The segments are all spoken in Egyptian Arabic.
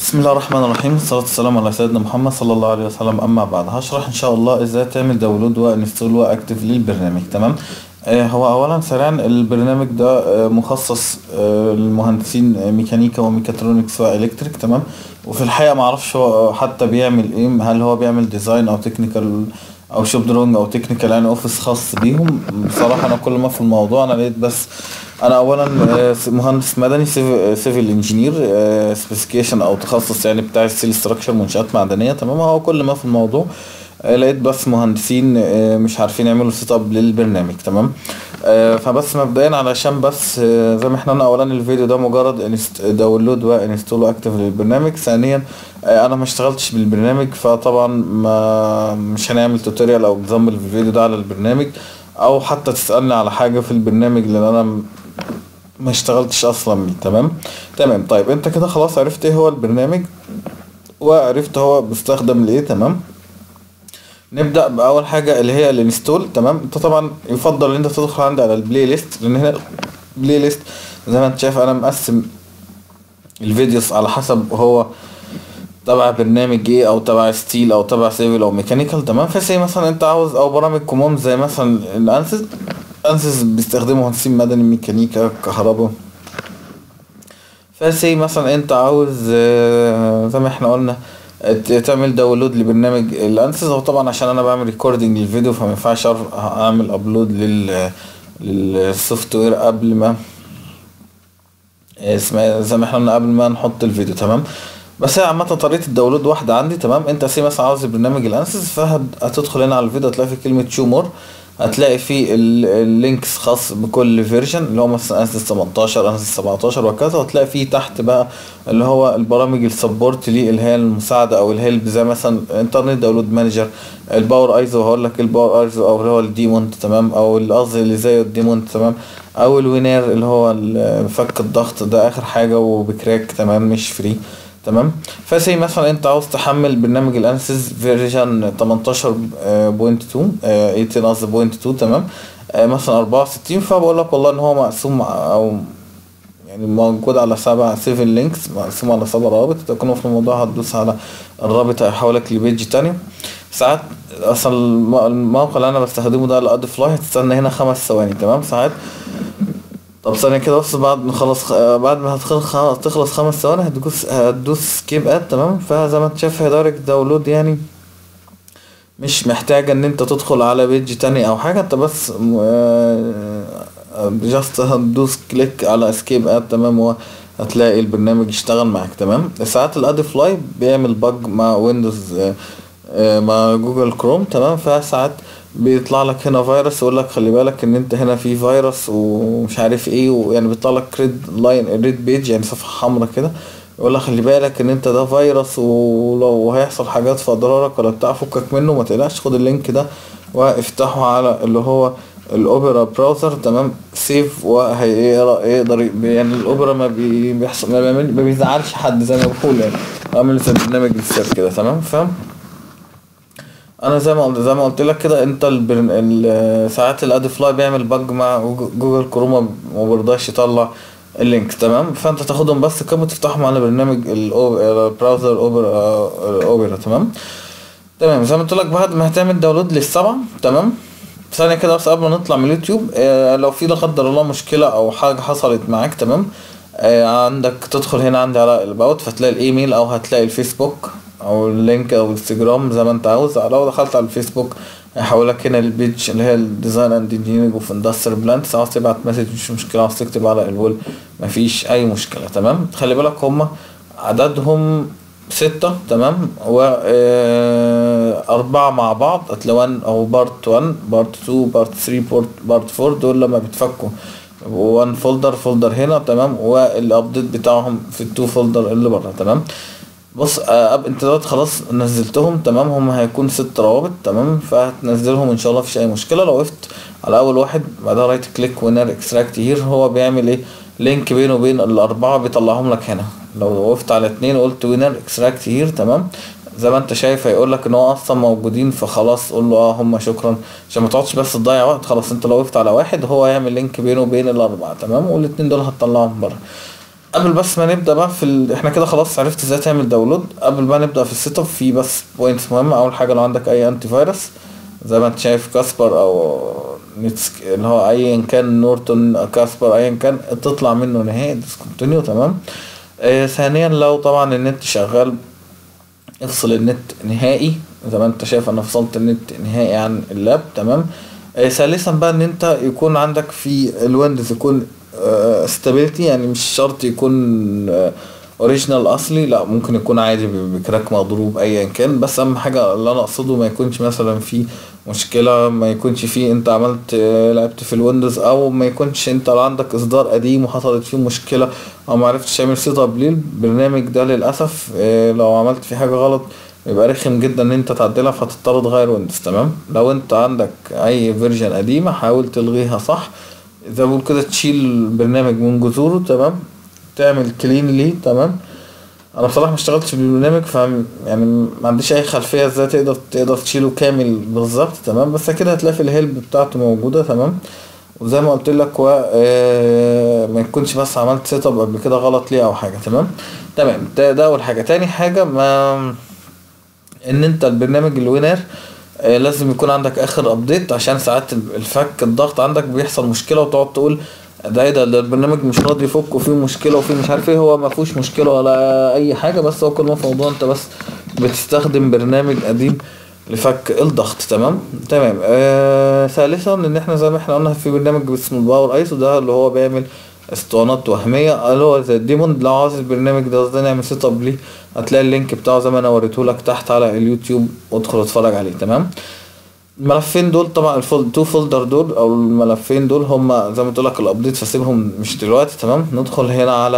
بسم الله الرحمن الرحيم والصلاة والسلام على سيدنا محمد صلى الله عليه وسلم أما بعد هشرح إن شاء الله إزاي تعمل داونلود وانستول وأكتف للبرنامج تمام آه هو أولا سريعا البرنامج ده آه مخصص آه للمهندسين آه، ميكانيكا وميكاترونكس وإلكتريك تمام وفي الحقيقة معرفش هو حتى بيعمل إيه هل هو بيعمل ديزاين أو تكنيكال أو شوب درونج أو تكنيكال يعني أوفيس خاص بيهم بصراحة أنا كل ما في الموضوع أنا لقيت بس انا اولا آه، مهندس مدني سيفل انجينير سبيسيفيكيشن او تخصص يعني بتاع السيل ستراكشر منشآت معدنيه تمام هو كل ما في الموضوع آه، لقيت بس مهندسين آه، مش عارفين يعملوا سيت اب للبرنامج تمام آه، فبس مبدئيا علشان بس آه، زي ما احنا قلنا اولا الفيديو ده مجرد انست داونلود وانستول واكتف للبرنامج ثانيا آه، انا ما اشتغلتش بالبرنامج فطبعا ما مش هنعمل توتوريال او اكزامبل في الفيديو ده على البرنامج او حتى تسالني على حاجه في البرنامج لان انا م- ما اشتغلتش اصلا بيه تمام تمام طيب انت كده خلاص عرفت ايه هو البرنامج وعرفت هو بيستخدم لايه تمام نبدا باول حاجه اللي هي الانستول تمام انت طبعا يفضل ان انت تدخل عندي على البلاي ليست لان هنا البلاي ليست زي ما انت شايف انا مقسم الفيديوز على حسب هو تبع برنامج ايه او تبع ستيل او تبع سيفل او ميكانيكال تمام فسي مثلا انت عاوز او برامج كوموم زي مثلا الانسys انسys بيستخدموا مهندسين مدني ميكانيكا كهرباء فسي مثلا انت عاوز آه، زي ما احنا قلنا ت- تعمل داونلود لبرنامج الانسys هو طبعا عشان انا بعمل ريكوردنج للفيديو فما ينفعش أعرف اعمل ابلود لل للسوفت وير قبل ما اسمها زي ما احنا قلنا قبل ما نحط الفيديو تمام بس هي عامة طريقة الداونلود واحدة عندي تمام انت سي مثلا عاوز برنامج الانسys فهتدخل هنا على الفيديو هتلاقي في كلمة شو مور هتلاقي في ال- اللينكس خاص بكل فيرجن اللي هو مثلا انسys 18 انسys 17 وكذا وهتلاقي في تحت بقى اللي هو البرامج السبورت ليه اللي هي المساعدة او الهيلب زي مثلا انترنت داونلود مانجر الباور ايزو هقول لك الباور ايزو او اللي هو الديمونت تمام او القصدي اللي زي الديمونت تمام او الوينير اللي هو ال- فك الضغط ده اخر حاجة وبكراك تمام مش فري تمام فسي مثلا انت عاوز تحمل برنامج الانسys فيرجن 18.2 آه، 18 قصدي بوينت 2 تمام آه، مثلا 64 فبقول لك والله ان هو مقسوم او يعني موجود على سبع سيفن لينكس مقسوم على سبع روابط تكون في الموضوع هتدوس على الرابط هيحولك لبيج تاني ساعات اصلا الم- الموقع اللي انا بستخدمه ده الاد فلاي هتستنى هنا خمس ثواني تمام ساعات طب ثانية كده بس بعد ما خلص آه، بعد ما هتخلص تخلص خمس ثواني هتدوس هتدوس سكيب اد تمام فزي ما انت شايف هي دايركت داونلود يعني مش محتاجة ان انت تدخل على بيج تاني او حاجة انت بس جاست هتدوس كليك على اسكيب اد تمام وهتلاقي البرنامج يشتغل معاك تمام ساعات الاد فلاي بيعمل بج مع ويندوز آه، آه، مع جوجل كروم تمام فساعات بيطلع لك هنا فيروس يقول لك خلي بالك ان انت هنا في فيروس ومش عارف ايه ويعني بيطلع لك ريد لاين ريد بيج يعني صفحة حمراء كده يقول لك خلي بالك ان انت ده فيروس ولو هيحصل حاجات في اضرارك ولا بتاع فكك منه ما تقلقش خد اللينك ده وافتحه على اللي هو الاوبرا براوزر تمام سيف وهيقرا يقدر ي- يعني الاوبرا ما بي- بيحصل ما, بيعمل- ما بيزعلش حد زي ما بقول يعني عامل زي برنامج السيف كده تمام فاهم انا زي ما قلت زي ما قلت لك كده انت البرن... ال- ساعات الاد فلاي بيعمل بج مع جوج- جوجل كروم ما بيرضاش يطلع اللينك تمام فانت تاخدهم بس كده وتفتحهم على برنامج الأو- البراوزر اوبرا اوبرا تمام تمام زي ما قلت لك بعد ما هتعمل داونلود للسبعة تمام ثانية كده بس قبل ما نطلع من اليوتيوب آه لو في لا قدر الله مشكلة أو حاجة حصلت معاك تمام آه عندك تدخل هنا عندي على الباوت فتلاقي الإيميل أو هتلاقي الفيسبوك أو اللينك أو الانستجرام زي ما أنت عاوز لو دخلت على الفيسبوك هيحولك هنا البيج اللي هي الديزاين اند انجينيرنج اوف اندستريال بلانتس عاوز تبعت مسج مش مشكلة عاوز تكتب على الوول مفيش أي مشكلة تمام خلي بالك هما عددهم ستة تمام و آه، أربعة مع بعض هتلاقي 1 أو بارت 1 بارت 2 بارت 3 بارت بارت 4 دول لما بيتفكوا وان فولدر فولدر هنا تمام والابديت بتاعهم في التو فولدر اللي بره تمام بص آه أب- انت دلوقتي خلاص نزلتهم تمام هم هيكون ست روابط تمام فهتنزلهم ان شاء الله مفيش اي مشكله لو وقفت على اول واحد بعدها رايت كليك وينر اكستراكت هير هو بيعمل ايه لينك بينه وبين الاربعه بيطلعهم لك هنا لو وقفت على اتنين وقلت وينر اكستراكت هير تمام زي ما انت شايف هيقول لك ان هو اصلا موجودين فخلاص قول له اه هم شكرا عشان ما تقعدش بس تضيع وقت خلاص انت لو وقفت على واحد هو هيعمل لينك بينه وبين الاربعه تمام والاتنين دول هتطلعهم بره قبل بس ما نبدا بقى في ال... احنا كده خلاص عرفت ازاي تعمل داونلود قبل ما نبدا في السيت اب في بس بوينتس مهمه اول حاجه لو عندك اي انتي فيروس زي ما انت شايف كاسبر او نتسك اللي هو ايا كان نورتون كاسبر ايا كان تطلع منه نهائي ديسكونتينيو تمام آه ثانيا لو طبعا النت شغال افصل النت نهائي زي ما انت شايف انا فصلت النت نهائي عن اللاب تمام آه ثالثا بقى ان انت يكون عندك في الويندوز يكون ستابيليتي يعني مش شرط يكون اوريجينال اصلي لا ممكن يكون عادي ب- بكراك مضروب ايا كان بس اهم حاجه اللي انا اقصده ما يكونش مثلا في مشكله ما يكونش في انت عملت آه، لعبت في الويندوز او ما يكونش انت عندك اصدار قديم وحصلت فيه مشكله او ما عرفتش تعمل سيت اب ليه البرنامج ده للاسف آه، لو عملت فيه حاجه غلط يبقى رخم جدا ان انت تعدلها فتضطر تغير ويندوز تمام لو انت عندك اي فيرجن قديمه حاول تلغيها صح زي ما بقول كده تشيل البرنامج من جذوره تمام تعمل كلين ليه تمام انا بصراحه ما اشتغلتش بالبرنامج ف يعني ما عنديش اي خلفيه ازاي تقدر تقدر تشيله كامل بالظبط تمام بس كده هتلاقي في الهيلب بتاعته موجوده تمام وزي ما قلت لك و... آه، ما يكونش بس عملت سيت اب قبل كده غلط ليه او حاجه تمام تمام ده, ده اول حاجه تاني حاجه ما ان انت البرنامج الوينر آه، لازم يكون عندك اخر ابديت عشان ساعات الفك الضغط عندك بيحصل مشكله وتقعد تقول ده ايه ده ده البرنامج مش راضي يفك وفيه مشكله وفيه مش عارف ايه هو ما فيهوش مشكله ولا اي حاجه بس هو كل ما في موضوع انت بس بتستخدم برنامج قديم لفك الضغط تمام تمام آه ثالثا ان احنا زي ما احنا قلنا في برنامج اسمه الباور ايسو ده اللي هو بيعمل اسطوانات وهميه اللي هو زي الديمون لو عاوز البرنامج ده ازاي نعمل سيت اب ليه هتلاقي اللينك بتاعه زي ما انا وريتهولك تحت على اليوتيوب وادخل اتفرج عليه تمام الملفين دول طبعا الفول تو فولدر دول او الملفين دول هم زي ما قلت لك الابديت فسيبهم مش دلوقتي تمام ندخل هنا على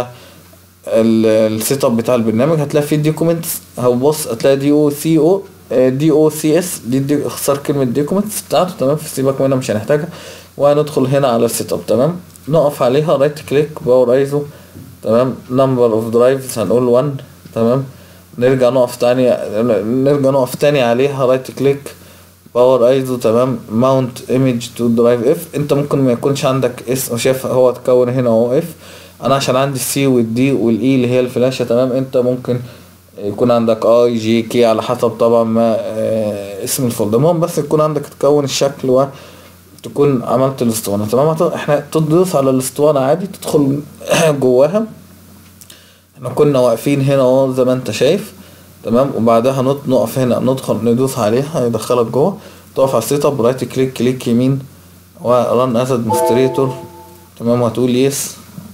السيت اب بتاع البرنامج هتلاقي فيه ديكومنتس هتبص هتلاقي دي او سي او دي او سي اس دي, دي اختصار كلمه ديكومنتس بتاعته تمام سيبك منها مش هنحتاجها وهندخل هنا على السيت اب تمام نقف عليها رايت كليك باور ايزو تمام نمبر اوف درايفز هنقول 1 تمام نرجع نقف تاني نرجع نقف تاني عليها رايت كليك باور ايزو تمام ماونت ايمج تو درايف اف انت ممكن ما يكونش عندك اسم شايف هو اتكون هنا اهو اف انا عشان عندي السي والدي والاي اللي هي الفلاشه تمام انت ممكن يكون عندك اي جي كي على حسب طبعا ما آه اسم الفولدر المهم بس يكون عندك تكون الشكل و تكون عملت الاسطوانه تمام هت- احنا تدوس على الاسطوانه عادي تدخل جواها احنا كنا واقفين هنا اهو زي ما انت شايف تمام وبعدها نط نقف هنا ندخل ندوس عليها يدخلك جوه تقف على السيت اب رايت كليك كليك يمين وران از ادمنستريتور تمام وهتقول يس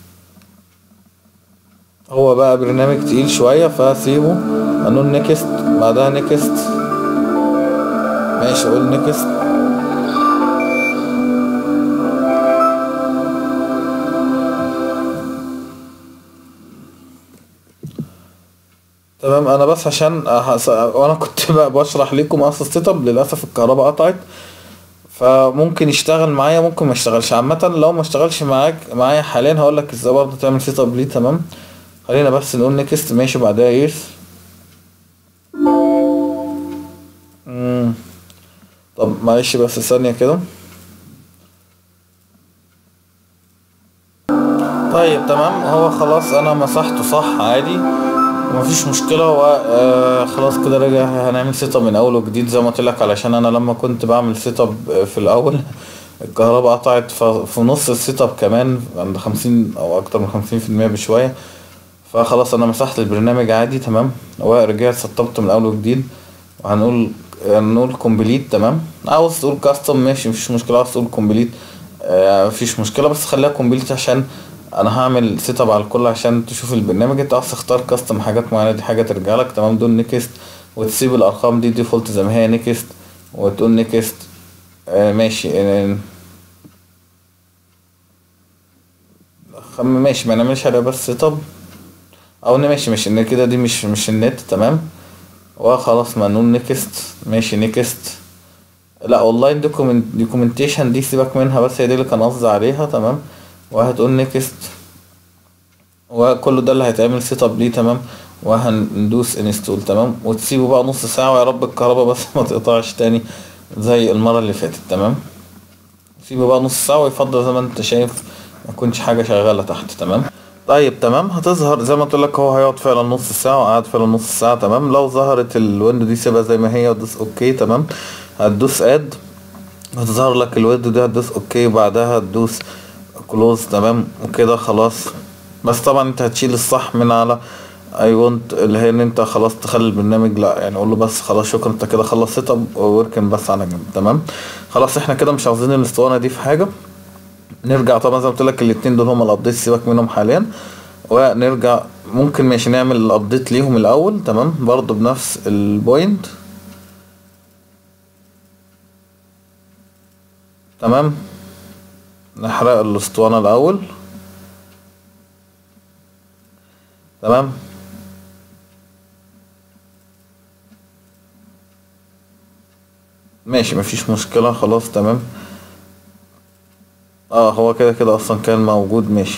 هو بقى برنامج تقيل شوية فسيبه هنقول نيكست بعدها نيكست ماشي اقول نيكست تمام انا بس عشان أحس... وانا كنت بقى بشرح لكم اصل السيت اب للاسف الكهرباء قطعت فممكن يشتغل معايا ممكن ما يشتغلش عامة لو ما اشتغلش معاك معايا حاليا هقول لك ازاي برضه تعمل سيت اب ليه تمام خلينا بس نقول نيكست ماشي بعدها يس مم. طب معلش بس ثانية كده طيب تمام هو خلاص انا مسحته صح عادي ومفيش مشكلة هو آه خلاص كده رجع هنعمل سيت اب من اول وجديد زي ما قلت لك علشان انا لما كنت بعمل سيت اب في الاول الكهرباء قطعت ف- في نص السيت اب كمان عند خمسين او اكتر من خمسين في المية بشوية فخلاص انا مسحت البرنامج عادي تمام ورجعت سطبته من اول وجديد وهنقول هنقول كومبليت تمام عاوز تقول كاستم ماشي مفيش مشكلة عاوز تقول كومبليت آه مفيش مشكلة بس خليها كومبليت عشان انا هعمل سيت اب على الكل عشان تشوف البرنامج انت عاوز تختار كاستم حاجات معينة دي حاجة ترجع لك تمام دول نيكست وتسيب الارقام دي ديفولت زي ما هي نيكست وتقول نيكست آه ماشي آه خم ماشي ما نعملش عليها بس سيت اب او إن ماشي مش ان كده دي مش مش النت تمام وخلاص ما نقول نيكست ماشي نيكست لا اونلاين دوكيومنتيشن دي سيبك منها بس هي دي اللي كان قصدي عليها تمام وهتقول نيكست وكل ده اللي هيتعمل سيت اب ليه تمام وهندوس انستول تمام وتسيبه بقى نص ساعة ويا رب الكهرباء بس ما تقطعش تاني زي المرة اللي فاتت تمام سيبه بقى نص ساعة ويفضل زي ما انت شايف ما يكونش حاجة شغالة تحت تمام طيب تمام هتظهر زي ما قلت لك هو هيقعد فعلا نص ساعة وقعد فعلا نص ساعة تمام لو ظهرت الويندو دي سيبها زي ما هي وتدوس اوكي تمام هتدوس اد هتظهر لك الويندو دي هتدوس اوكي بعدها هتدوس كلوز تمام وكده خلاص بس طبعا انت هتشيل الصح من على اي ونت اللي هي ان انت خلاص تخلي البرنامج لا يعني قول له بس خلاص شكرا انت كده خلص سيت اب واركن بس على جنب تمام خلاص احنا كده مش عاوزين الاسطوانه دي في حاجه نرجع طبعا زي ما قلت لك الاتنين دول هما الابديت سيبك منهم حاليا ونرجع ممكن ماشي نعمل الابديت ليهم الاول تمام برضو بنفس البوينت تمام نحرق الاسطوانة الاول تمام ماشي مفيش مشكلة خلاص تمام اه هو كده كده اصلا كان موجود ماشي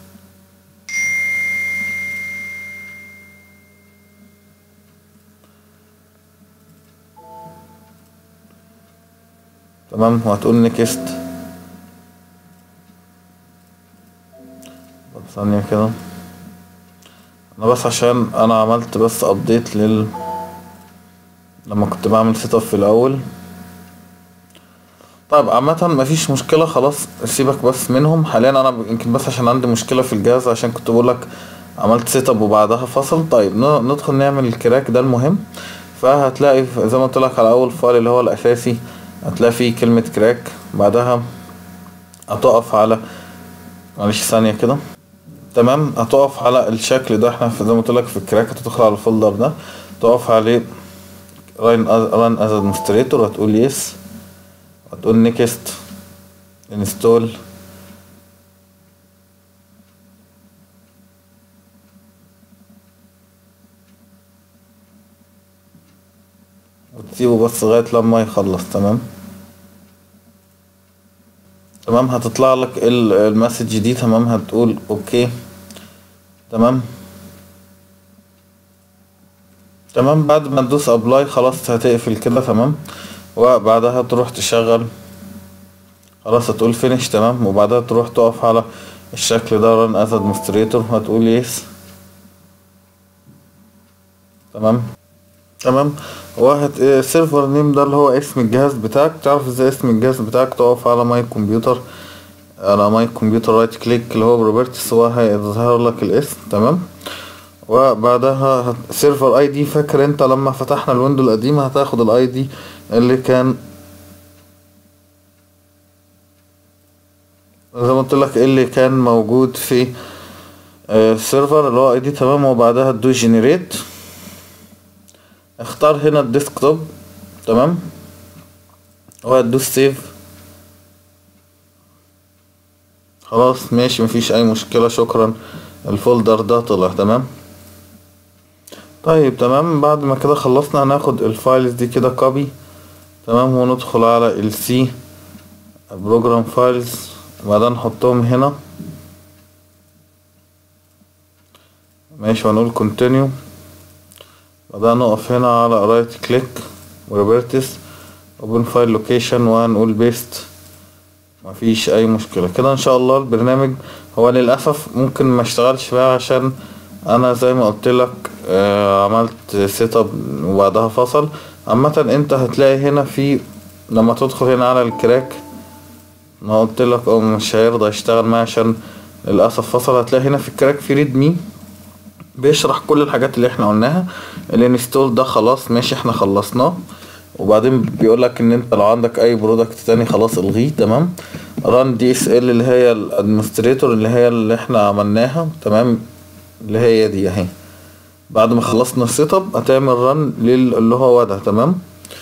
تمام وهتقول نيكست طب ثانية كده انا بس عشان انا عملت بس ابديت لل لما كنت بعمل سيت اب في الاول طيب عامة مفيش مشكلة خلاص سيبك بس منهم حاليا انا يمكن بس عشان عندي مشكلة في الجهاز عشان كنت بقولك عملت سيت اب وبعدها فصل طيب ن- ندخل نعمل الكراك ده المهم فهتلاقي ف- زي ما قلت لك على اول فايل اللي هو الاساسي هتلاقي فيه كلمة كراك بعدها هتقف على معلش ثانية كده تمام هتقف على الشكل ده احنا في- زي ما قلت لك في الكراك هتدخل على الفولدر ده تقف عليه run as run as administrator وهتقول يس هتقول نيكست انستول وتسيبه بس لغاية لما يخلص تمام تمام هتطلع لك ال- المسج دي تمام هتقول اوكي تمام تمام بعد ما تدوس ابلاي خلاص هتقفل كده تمام وبعدها تروح تشغل خلاص هتقول فينيش تمام وبعدها تروح تقف على الشكل ده ران از ادمنستريتور هتقول يس تمام تمام واحد السيرفر نيم ده اللي هو اسم الجهاز بتاعك تعرف ازاي اسم الجهاز بتاعك تقف على ماي كمبيوتر على ماي كمبيوتر رايت كليك اللي هو بروبرتس هو هيظهر لك الاسم تمام وبعدها سيرفر اي دي فاكر انت لما فتحنا الويندو القديم هتاخد الاي دي اللي كان زي ما قلت لك اللي كان موجود في آه، السيرفر اللي هو اي دي تمام وبعدها تدوس جنريت اختار هنا الديسكتوب تمام وهتدوس سيف خلاص ماشي مفيش اي مشكلة شكرا الفولدر ده طلع تمام طيب تمام بعد ما كده خلصنا هناخد الفايلز دي كده كوبي تمام وندخل على السي بروجرام فايلز وبعدين نحطهم هنا ماشي وهنقول كونتينيو بعدها نقف هنا على رايت كليك وروبرتس اوبن فايل لوكيشن وهنقول بيست مفيش اي مشكلة كده ان شاء الله البرنامج هو للأسف ممكن ما اشتغلش بقى عشان انا زي ما قلت لك آه عملت سيت اب وبعدها فصل عامة انت هتلاقي هنا في لما تدخل هنا على الكراك انا قلت لك اه مش هيرضى يشتغل معايا عشان للأسف فصل هتلاقي هنا في الكراك في ريد مي بيشرح كل الحاجات اللي احنا قلناها الانستول ده خلاص ماشي احنا خلصناه وبعدين بيقولك ان انت لو عندك اي برودكت تاني خلاص الغيه تمام ران دي اس ال اللي هي الادمنستريتور اللي هي اللي احنا عملناها تمام اللي هي دي اهي بعد ما خلصنا السيت اب هتعمل ران اللي هو ده تمام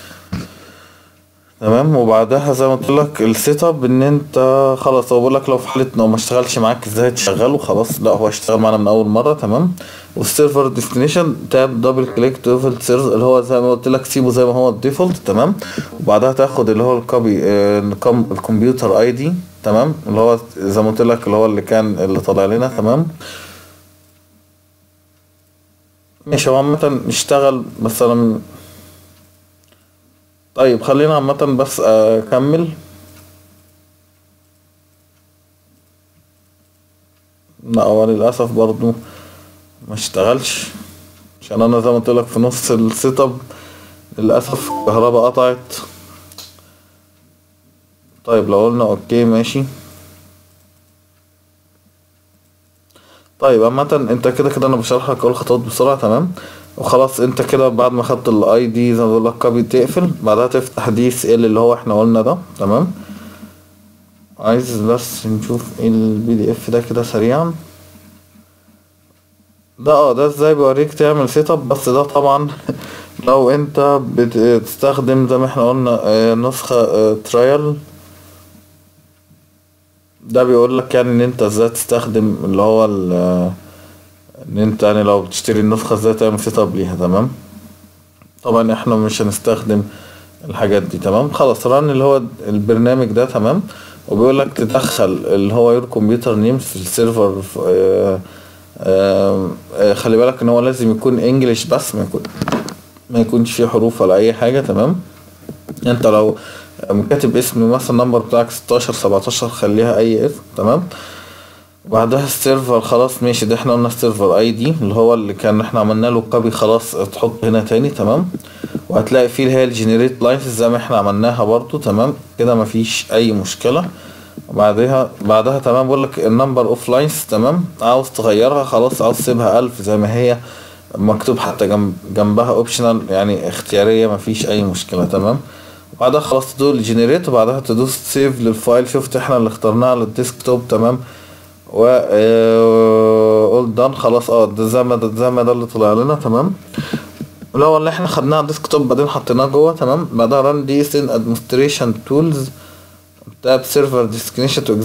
تمام وبعدها زي ما قلت لك السيت اب ان انت خلاص هو بيقول لك لو في حاله انه ما اشتغلش معاك ازاي تشغله خلاص لا هو اشتغل معانا من اول مره تمام والسيرفر ديستنيشن تاب دبل كليك تو ديفولت سيرفر اللي هو زي ما قلت لك سيبه زي ما هو الديفولت تمام وبعدها تاخد اللي هو الكوبي آه، الكم- الكمبيوتر اي دي تمام اللي هو زي ما قلت لك اللي هو اللي كان اللي طالع لنا تمام ماشي هو عامة اشتغل بس انا طيب خلينا عامة بس اكمل لا هو للاسف برضو ما اشتغلش عشان انا زي ما قلت لك في نص السيت اب للاسف الكهرباء قطعت طيب لو قلنا اوكي ماشي طيب عامة انت كده كده انا بشرح لك اول خطوات بسرعة تمام وخلاص انت كده بعد ما خدت الاي دي زي ما بقول لك كوبي تقفل بعدها تفتح دي اس ال اللي هو احنا قلنا ده تمام عايز بس نشوف ايه البي دي اف ده كده سريعا ده اه ده ازاي بيوريك تعمل سيت اب بس ده طبعا لو انت بتستخدم زي ما احنا قلنا اه نسخة اه ترايل ده بيقول لك يعني ان انت ازاي تستخدم اللي هو ان انت يعني لو بتشتري النسخة ازاي تعمل سيت اب ليها تمام طبعا احنا مش هنستخدم الحاجات دي تمام خلاص ران اللي هو البرنامج ده تمام وبيقول لك تدخل اللي هو يور كمبيوتر نيم في السيرفر اه اه اه خلي بالك ان هو لازم يكون انجليش بس ما يكون ما يكونش فيه حروف ولا اي حاجة تمام انت لو كاتب اسم مثلا النمبر بتاعك ستاشر سبعتاشر خليها اي اسم تمام وبعدها السيرفر خلاص ماشي ده احنا قلنا السيرفر اي دي اللي هو اللي كان احنا عملنا له كوبي خلاص تحط هنا تاني تمام وهتلاقي فيه اللي هي الجنريت لاينز زي ما احنا عملناها برضو تمام كده مفيش اي مشكلة وبعدها بعدها تمام بقول لك النمبر اوف لاينز تمام عاوز تغيرها خلاص عاوز تسيبها الف زي ما هي مكتوب حتى جنب جنبها اوبشنال يعني اختيارية مفيش اي مشكلة تمام بعدها خلاص تدوس جنريت وبعدها تدوس سيف للفايل شفت احنا اللي اخترناها للديسكتوب تمام و اول دان خلاص اه ده زي ما ده زي ما ده اللي طلع لنا تمام لو اللي احنا خدناه على الديسكتوب بعدين حطيناه جوه تمام بعدها ران دي اس ان ادمنستريشن تولز تاب سيرفر ديسكنيشن تو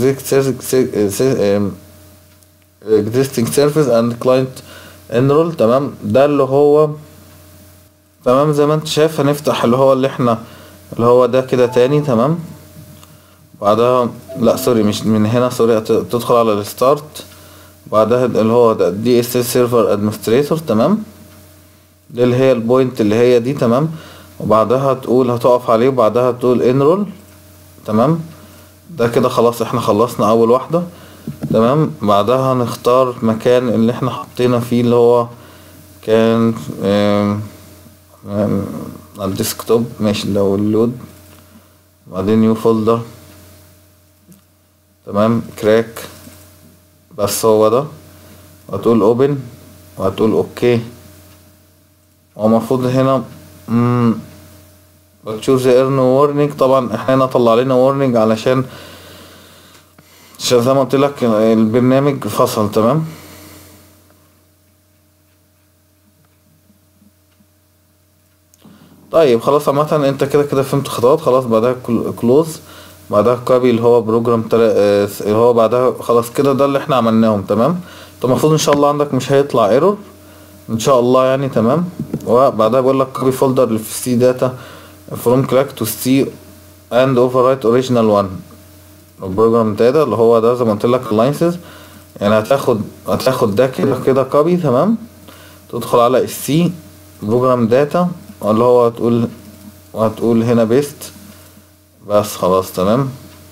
existing service and client enroll تمام ده اللي هو تمام زي ما انت شايف هنفتح اللي هو اللي احنا اللي هو ده كده تاني تمام بعدها لا سوري مش من هنا سوري تدخل على الستارت بعدها اللي هو ده دي اس اس سيرفر ادمنستريتور تمام دي اللي هي البوينت اللي هي دي تمام وبعدها تقول هتقف عليه وبعدها تقول انرول تمام ده كده خلاص احنا خلصنا اول واحدة تمام بعدها نختار مكان اللي احنا حطينا فيه اللي هو كان على الديسكتوب ماشي لو اللود بعدين نيو فولدر تمام كراك بس هو ده وهتقول اوبن وهتقول اوكي هو المفروض هنا مم بتشوف ايرن وورنينج طبعا احنا هنا طلع لنا وورنينج علشان عشان زي ما قلت لك البرنامج فصل تمام طيب خلاص عامة انت كده كده فهمت خطوات خلاص بعدها كلوز بعدها كوبي اللي هو بروجرام تل... اللي هو بعدها خلاص كده ده اللي احنا عملناهم تمام طب المفروض ان شاء الله عندك مش هيطلع ايرور ان شاء الله يعني تمام وبعدها بيقول لك كوبي فولدر اللي في سي داتا فروم كلاك تو سي اند اوفر رايت اوريجينال 1 البروجرام داتا اللي هو ده زي ما قلت لك اللاينسز يعني هتاخد هتاخد ده كده كده كوبي تمام تدخل على السي بروجرام داتا اللي هو هتقول وهتقول هنا بيست بس خلاص تمام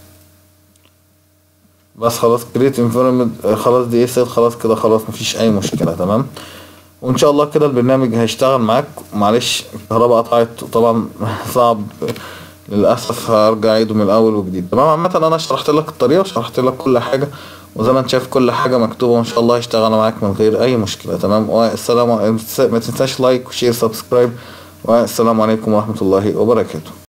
بس خلاص كريت انفيرمنت خلاص دي اس خلاص كده خلاص مفيش اي مشكله تمام وان شاء الله كده البرنامج هيشتغل معاك معلش الكهرباء قطعت طبعا صعب للاسف هرجع اعيده من الاول وجديد تمام عامه انا شرحت لك الطريقه وشرحت لك كل حاجه وزي ما انت شايف كل حاجه مكتوبه وان شاء الله هيشتغل معاك من غير اي مشكله تمام والسلام ما تنساش لايك وشير سبسكرايب والسلام عليكم ورحمه الله وبركاته